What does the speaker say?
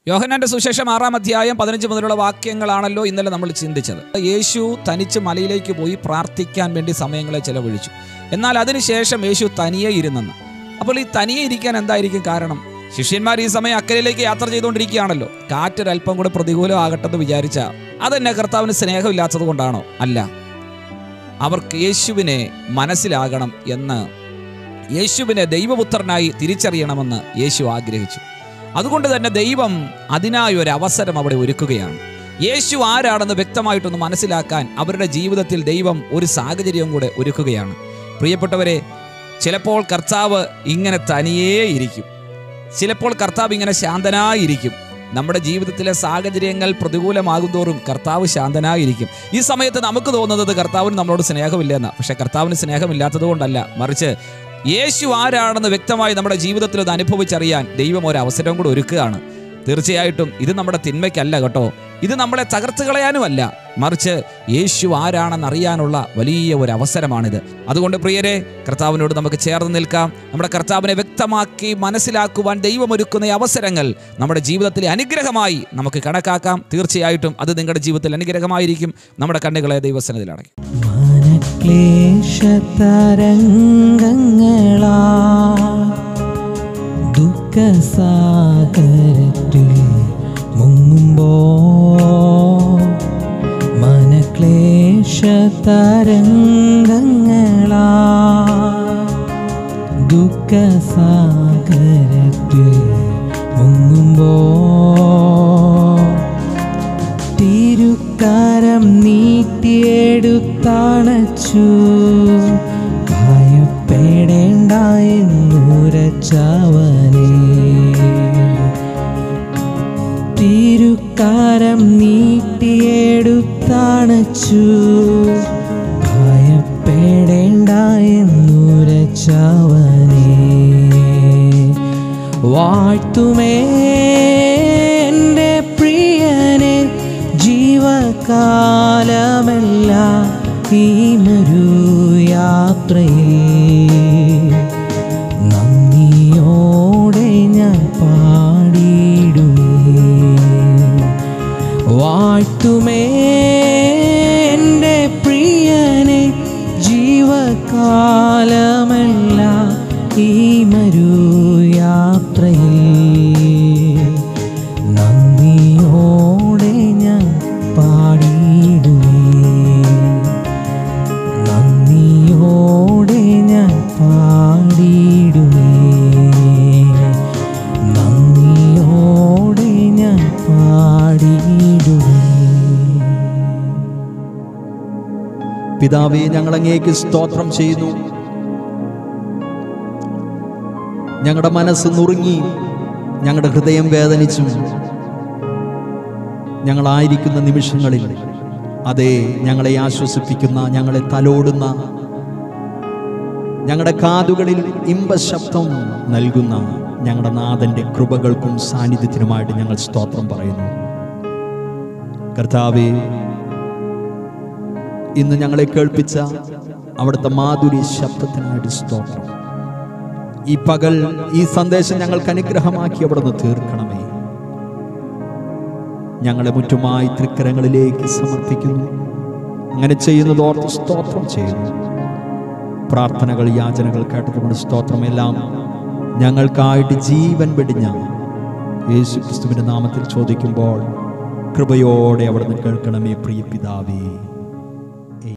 യോഹനാന്റെ സുശേഷം ആറാം അധ്യായം പതിനഞ്ച് മുതലുള്ള വാക്യങ്ങളാണല്ലോ ഇന്നലെ നമ്മൾ ചിന്തിച്ചത് യേശു തനിച്ച് മലയിലേക്ക് പോയി പ്രാർത്ഥിക്കാൻ വേണ്ടി സമയങ്ങളെ ചെലവഴിച്ചു എന്നാൽ അതിനുശേഷം യേശു തനിയെ ഇരുന്നെന്ന് അപ്പോൾ ഈ തനിയെ ഇരിക്കാൻ എന്തായിരിക്കും കാരണം ശിഷ്യന്മാർ ഈ സമയം അക്കരയിലേക്ക് യാത്ര ചെയ്തുകൊണ്ടിരിക്കുകയാണല്ലോ കാറ്റൊരല്പം കൂടെ പ്രതികൂലമാകട്ടെന്ന് വിചാരിച്ച അതെന്നെ കർത്താവിന് സ്നേഹമില്ലാത്തത് കൊണ്ടാണോ അല്ല അവർക്ക് യേശുവിനെ മനസ്സിലാകണം എന്ന് യേശുവിനെ ദൈവപുത്രനായി തിരിച്ചറിയണമെന്ന് യേശു ആഗ്രഹിച്ചു അതുകൊണ്ട് തന്നെ ദൈവം അതിനായി ഒരു അവസരം അവിടെ ഒരുക്കുകയാണ് യേശു ആരാണെന്ന് വ്യക്തമായിട്ടൊന്ന് മനസ്സിലാക്കാൻ അവരുടെ ജീവിതത്തിൽ ദൈവം ഒരു സാഹചര്യം കൂടെ ഒരുക്കുകയാണ് പ്രിയപ്പെട്ടവരെ ചിലപ്പോൾ കർത്താവ് ഇങ്ങനെ തനിയേ ഇരിക്കും ചിലപ്പോൾ കർത്താവ് ഇങ്ങനെ ശാന്തനായിരിക്കും നമ്മുടെ ജീവിതത്തിലെ സാഹചര്യങ്ങൾ പ്രതികൂലമാകുന്തോറും കർത്താവ് ശാന്തനായിരിക്കും ഈ സമയത്ത് നമുക്ക് തോന്നുന്നത് കർത്താവിന് നമ്മളോട് സ്നേഹമില്ലെന്ന് പക്ഷെ കർത്താവിന് സ്നേഹമില്ലാത്തത് കൊണ്ടല്ല മറിച്ച് യേശു ആരാണെന്ന് വ്യക്തമായി നമ്മുടെ ജീവിതത്തിൽ അത് അനുഭവിച്ചറിയാൻ ദൈവം ഒരു അവസരം കൂടെ ഒരുക്കുകയാണ് തീർച്ചയായിട്ടും ഇത് നമ്മുടെ തിന്മയ്ക്കല്ല കേട്ടോ ഇത് നമ്മളെ തകർത്ത് കളയാനുമല്ല മറിച്ച് യേശു ആരാണെന്ന് അറിയാനുള്ള വലിയ ഒരു അവസരമാണിത് അതുകൊണ്ട് പ്രിയരെ കർത്താവിനോട് നമുക്ക് ചേർന്ന് നിൽക്കാം നമ്മുടെ കർത്താവിനെ വ്യക്തമാക്കി മനസ്സിലാക്കുവാൻ ദൈവമൊരുക്കുന്ന ഈ അവസരങ്ങൾ നമ്മുടെ ജീവിതത്തിലെ അനുഗ്രഹമായി നമുക്ക് കണക്കാക്കാം തീർച്ചയായിട്ടും അത് നിങ്ങളുടെ ജീവിതത്തിൽ അനുഗ്രഹമായിരിക്കും നമ്മുടെ കണ്ണുകളെ ദൈവസനത്തിൽ അടയ്ക്കും മനക്ലേശതരംഗങ്ങളാ ദുഃഖസാഗരത്തിൽ മുങ്ങുമ്പോ മനക്ലേശതരംഗങ്ങളാ ദുഃഖസാഗരത്തിൽ മുങ്ങുമ്പോ തിരുക്കാരം നീട്ടിയെടുത്തണച്ചു ഭയപ്പെടേണ്ട എന്നുരച്ചവനെ തിരുക്കാരം നീട്ടിയെടുത്തണച്ചു ഭയപ്പെടേണ്ട എന്നുരച്ചവനെ വാഴ്ത്തുമേ എൻ്റെ പ്രിയനെ ജീവകാലമെല്ലാം ഈ ഒരു യാത്രയിൽ നന്ദിയോടെ ഞാൻ പാടിയിടുമേ വാഴ്ത്തുമേ എൻ്റെ പ്രിയനെ ജീവകാലമെല്ലാം ഈ മരു യാത്രയിൽ നന്ദിയോടെ ഞാൻ പാടിയിടുമേ നന്ദിയോടെ ഞാൻ പാടിയിടുമേ നന്ദിയോടെ ഞാൻ പാടിയിടുമേ പിതാവേ ഞങ്ങൾ അങ്ങേക്ക് സ്തോത്രം ചെയ്യുന്നു ഞങ്ങളുടെ മനസ്സ് നുറുങ്ങി ഞങ്ങളുടെ ഹൃദയം വേദനിച്ചു ഞങ്ങളായിരിക്കുന്ന നിമിഷങ്ങളിൽ അതേ ഞങ്ങളെ ആശ്വസിപ്പിക്കുന്ന ഞങ്ങളെ തലോടുന്ന ഞങ്ങളുടെ കാതുകളിൽ ഇമ്പശബ്ദം നൽകുന്ന ഞങ്ങളുടെ നാഥന്റെ കൃപകൾക്കും സാന്നിധ്യത്തിനുമായിട്ട് ഞങ്ങൾ സ്തോത്രം പറയുന്നു കർത്താവേ ഇന്ന് ഞങ്ങളെ കേൾപ്പിച്ച അവിടുത്തെ മാധുരി ശബ്ദത്തിനായിട്ട് സ്തോത്രം ഈ പകൽ ഈ സന്ദേശം ഞങ്ങൾക്ക് അനുഗ്രഹമാക്കി അവിടുന്ന് തീർക്കണമേ ഞങ്ങളെ മുറ്റുമായി തൃക്കരങ്ങളിലേക്ക് സമർപ്പിക്കുന്നു അങ്ങനെ ചെയ്യുന്നത് ഓർത്ത് സ്തോത്രം ചെയ്യുന്നു പ്രാർത്ഥനകൾ യാചനകൾ കേട്ടതുകൊണ്ട് സ്തോത്രമെല്ലാം ഞങ്ങൾക്കായിട്ട് ജീവൻ വെടിഞ്ഞ യേശു ക്രിസ്തുവിൻ്റെ നാമത്തിൽ ചോദിക്കുമ്പോൾ കൃപയോടെ അവിടുന്ന് കേൾക്കണമേ പ്രിയ പിതാവേ